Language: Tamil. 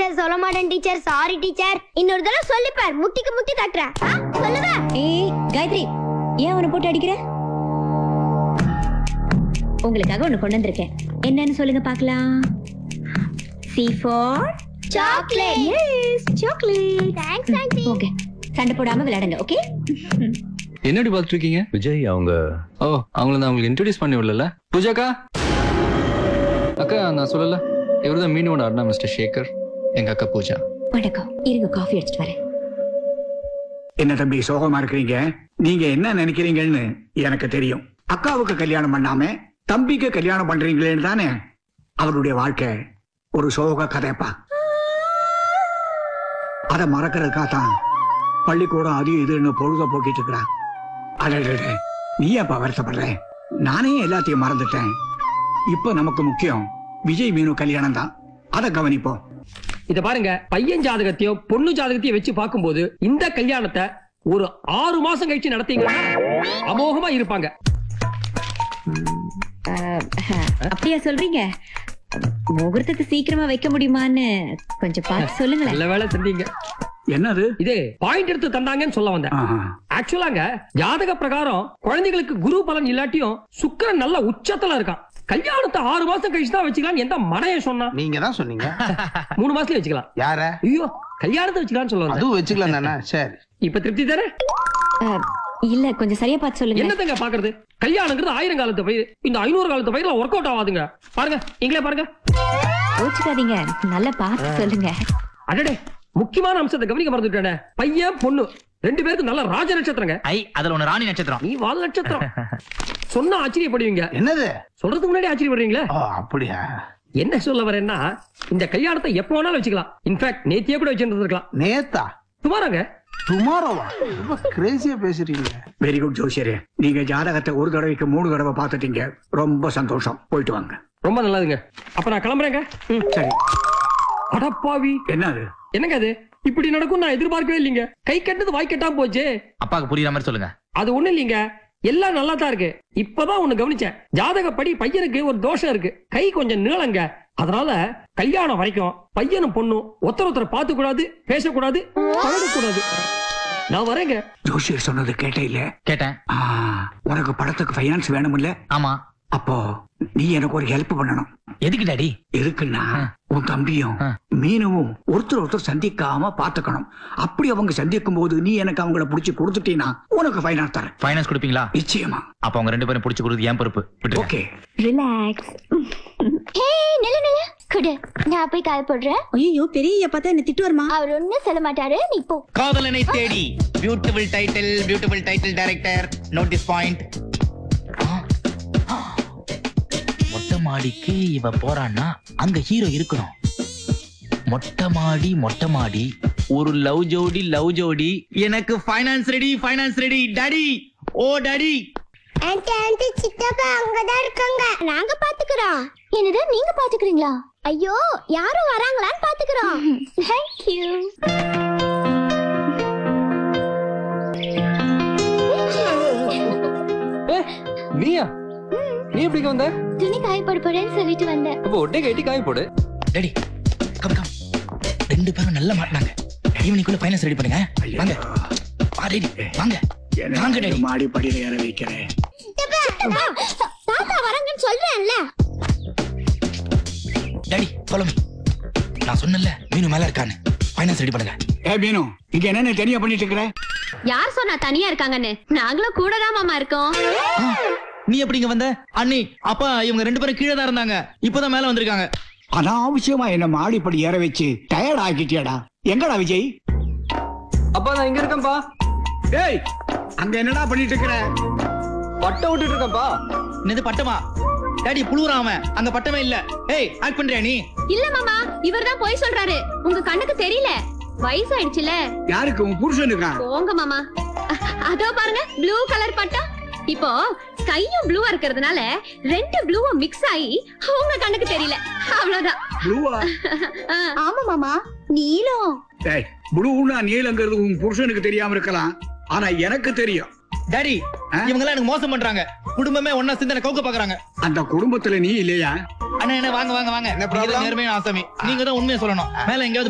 டீச்சர் சொல்ல மாட்டேன் டீச்சர் சாரி டீச்சர் இன்னொரு தடவை சொல்லிப்பார் முட்டிக்கு முட்டி தட்டுறேன் ஆ, சொல்லுவ ஏய் காயத்ரி ஏன் அவனை போட்டு அடிக்கிற உங்களுக்காக ஒண்ணு கொண்டு வந்திருக்கேன் என்னன்னு சொல்லுங்க பார்க்கலாம் C for chocolate S chocolate thanks aunty okay சண்டை போடாம விளையாடுங்க ஓகே என்னடி பார்த்துட்டு இருக்கீங்க விஜய் அவங்க ஓ அவங்கள நான் உங்களுக்கு இன்ட்ரடியூஸ் பண்ணி விடல பூஜாக்கா அக்கா நான் சொல்லல இவர் தான் மீனோட அண்ணா மிஸ்டர் சேகர் எங்க அக்கா பூஜா வணக்கம் இருங்க காஃபி எடுத்துட்டு வரேன் என்ன தம்பி சோகமா இருக்கிறீங்க நீங்க என்ன நினைக்கிறீங்கன்னு எனக்கு தெரியும் அக்காவுக்கு கல்யாணம் பண்ணாம தம்பிக்கு கல்யாணம் பண்றீங்களேன்னு தானே அவருடைய வாழ்க்கை ஒரு சோக கதைப்பா அதை மறக்கிறதுக்காக தான் பள்ளிக்கூடம் அது இதுன்னு பொழுத போக்கிட்டு இருக்கிறான் அடடே நீ அப்ப வருத்தப்படுற நானே எல்லாத்தையும் மறந்துட்டேன் இப்ப நமக்கு முக்கியம் விஜய் மீனு கல்யாணம் தான் அதை கவனிப்போம் இத பாருங்க பையன் ஜாதகத்தையும் பொண்ணு ஜாதகத்தையும் வச்சு பார்க்கும்போது இந்த கல்யாணத்தை ஒரு ஆறு மாசம் கழிச்சு நடத்தீங்கன்னா அமோகமா இருப்பாங்க அஹ், அப்படியா சொல்றீங்க முகூர்த்தத்தை சீக்கிரமா வைக்க முடியுமான்னு கொஞ்சம் பார்த்து சொல்லுங்களேன் நல்ல வேலை செஞ்சீங்க என்னது இது பாயிண்ட் எடுத்து தந்தாங்கன்னு சொல்ல வந்தேன் ஆஹா. ஆக்சுவலாங்க ஜாதக பிரகாரம் குழந்தைகளுக்கு குரு பலன் இல்லாட்டியும் சுக்கிரன் நல்ல உச்சத்துல இருக்கான் கல்யாணத்தை ஆறு மாசம் கழிச்சு தான் வச்சுக்கலாம் எந்த மனைய சொன்னா நீங்க தான் சொன்னீங்க மூணு மாசத்துல வச்சுக்கலாம் யார ஐயோ கல்யாணத்தை வச்சுக்கலாம்னு சொல்ல வந்தேன் அதுவும் வச்சுக்கலாம் தானே சரி இப்ப திருப்தி தானே அஹ், இல்ல கொஞ்சம் சரியா பார்த்து சொல்லுங்க என்னத்தங்க பாக்குறது கல்யாணங்கிறது ஆயிரம் காலத்து பயிர் இந்த ஐநூறு காலத்து பயிர்ல ஒர்க் அவுட் ஆகாதுங்க பாருங்க நீங்களே பாருங்க கோச்சுக்காதீங்க நல்லா பார்த்து சொல்லுங்க அடடே முக்கியமான அம்சத்தை கவனிக்க மறந்துட்டேனே பையன் பொண்ணு ரெண்டு பேருக்கு நல்ல ராஜ நட்சத்திரங்க ஐ அதுல ஒண்ணு ராணி நட்சத்திரம் நீ வால் நட்சத்திரம் சொன்னா ஆச்சரியப்படுவீங்க என்னது சொல்றதுக்கு முன்னாடி ஆச்சரியப்படுறீங்களே ஓ அப்படியா என்ன சொல்ல வரேன்னா இந்த கல்யாணத்தை எப்ப வேணாலும் வச்சுக்கலாம் இன்ஃபேக்ட் நேத்தியே கூட வச்சிருந்துருக்கலாம் நேத்தா சுமாராங்க டுமாரோவா ரொம்ப கிரேசியா பேசுறீங்க வெரி குட் ஜோசியரே நீங்க ஜாதகத்தை ஒரு தடவைக்கு மூணு தடவை பார்த்துட்டீங்க ரொம்ப சந்தோஷம் போயிட்டு வாங்க ரொம்ப நல்லதுங்க அப்ப நான் கிளம்புறேங்க ம். சரி அடப்பாவி என்னது என்னங்க அது இப்படி நடக்கும் நான் எதிர்பார்க்கவே இல்லைங்க கை கட்டது வாய் கட்டாம போச்சு அப்பாவுக்கு புரியுற மாதிரி சொல்லுங்க அது ஒண்ணு இல்லைங்க எல்லாம் நல்லா தான் இருக்கு இப்பதான் ஒண்ணு கவனிச்சேன் ஜாதகப்படி பையனுக்கு ஒரு தோஷம் இருக்கு கை கொஞ்சம் நீளங்க அதனால கல்யாணம் வரைக்கும் பையனும் பொண்ணும் ஒருத்தர் ஒருத்தர் பார்த்து கூடாது பேசக்கூடாது பழகக்கூடாது நான் வரேங்க ஜோசியர் சொன்னது கேட்டே இல்ல கேட்டேன் ஆ, உனக்கு படத்துக்கு ஃபைனான்ஸ் வேணும்ல ஆமா அப்போ நீ எனக்கு ஒரு ஹெல்ப் பண்ணணும் எதுக்கு டாடி எதுக்குன்னா உன் தம்பியும் ஆ. மீனவும் ஒருத்தர் ஒருத்தர் சந்திக்காம பாத்துக்கணும் அப்படி அவங்க சந்திக்கும் போது நீ எனக்கு அவங்கள புடிச்சு கொடுத்துட்டீன்னா உனக்கு ஃபைனான்ஸ் தரேன் ஃபைனான்ஸ் கொடுப்பீங்களா நிச்சயமா அப்ப அவங்க ரெண்டு பேரும் புடிச்சு கொடுக்குறது ஏன் பொறுப்பு விட்டுருங்க ஓகே ரிலாக்ஸ் ஹே நில்லு நில்லு குடு நான் போய் காய போடுறேன் ஐயோ பெரிய பார்த்தா என்ன திட்டு வருமா அவர் ஒண்ணும் சொல்ல மாட்டாரு நீ போ காதலனை தேடி beautiful title beautiful title director notice point மொட்டை மாடிக்கு இவ போறான்னா அங்க ஹீரோ இருக்கணும் மொட்டை மாடி மொட்டை மாடி ஒரு லவ் ஜோடி லவ் ஜோடி எனக்கு finance ready finance ready daddy O daddy aunty aunty சித்தப்பா அங்கதான் இருக்காங்க நாங்க பாத்துக்கிறோம் என்னது நீங்க பாத்துக்கிறீங்களா ஐயோ யாரும் வராங்களான்னு பாத்துக்கிறோம் தேங்க் யூ நீயா நீ எப்படி வந்த துணி காய போட போறேன்னு சொல்லிட்டு வந்தேன் அப்போ ஒட்டே கட்டி காய போடு டாடி கம் கம் ரெண்டு பேரும் நல்லா மாட்டினாங்க ஈவினிங்குள்ள ஃபைனான்ஸ் ரெடி பண்ணுங்க வாங்க வா டாடி வாங்க வாங்க டாடி மாடி படியில ஏற வைக்கிறேன் தாத்தா வராங்கன்னு சொல்றேன்ல டாடி ஃபாலோ மீ நான் சொன்னல மீனு மேல இருக்கான்னு ஃபைனான்ஸ் ரெடி பண்ணுங்க ஏ மீனு இங்க என்னென்ன தனியா பண்ணிட்டு இருக்கிற யார் சொன்னா தனியா இருக்காங்கன்னு நாங்களும் கூட தான் மாமா இருக்கோம் ஆ, நீ எப்படி இங்க வந்த அண்ணி அப்பா இவங்க ரெண்டு பேரும் கீழே தான் இருந்தாங்க இப்பதான் மேல வந்திருக்காங்க அனாவசியமா என்ன மாடிப்படி ஏற வச்சு டயர்ட் ஆக்கிட்டியாடா எங்கடா விஜய் அப்பா நான் இங்க இருக்கேன்ப்பா டேய் அங்க என்னடா பண்ணிட்டு இருக்கிற பட்டை விட்டுட்டு இருக்கேன்ப்பா என்னது பட்டமா டாடி புழுவுறான் அவன் அங்க பட்டமே இல்ல ஏய் ஆக்ட் பண்றியா நீ இல்ல மாமா இவர்தான் போய் சொல்றாரு உங்க கண்ணுக்கு தெரியல வயசாயிடுச்சுல யாருக்கு உன் புருஷனுக்கா போங்க மாமா அ- அதோ பாருங்க ப்ளூ கலர் பட்டா இப்போ ஸ்கையும் ப்ளூவா இருக்கிறதுனால ரெண்டு ப்ளூவும் மிக்ஸ் ஆகி உங்க கண்ணுக்கு தெரியல அவ்வளவுதான் ப்ளூவா ஆமா மாமா நீலம் டேய் ப்ளூனா நீலங்கிறது உன் புருஷனுக்கு தெரியாம இருக்கலாம் ஆனா எனக்கு தெரியும் டாடி ஆ? இவங்க எல்லாம் எனக்கு மோசம் பண்றாங்க குடும்பமே ஒன்னா சேர்ந்து என்ன கவுக்க பாக்குறாங்க அந்த குடும்பத்துல நீ இல்லையா அண்ணா என்ன வாங்க வாங்க வாங்க என்ன நீங்க problem? தான் நேர்மையான ஆசாமி நீங்க தான் உண்மையை சொல்லணும் மேல எங்கேயாவது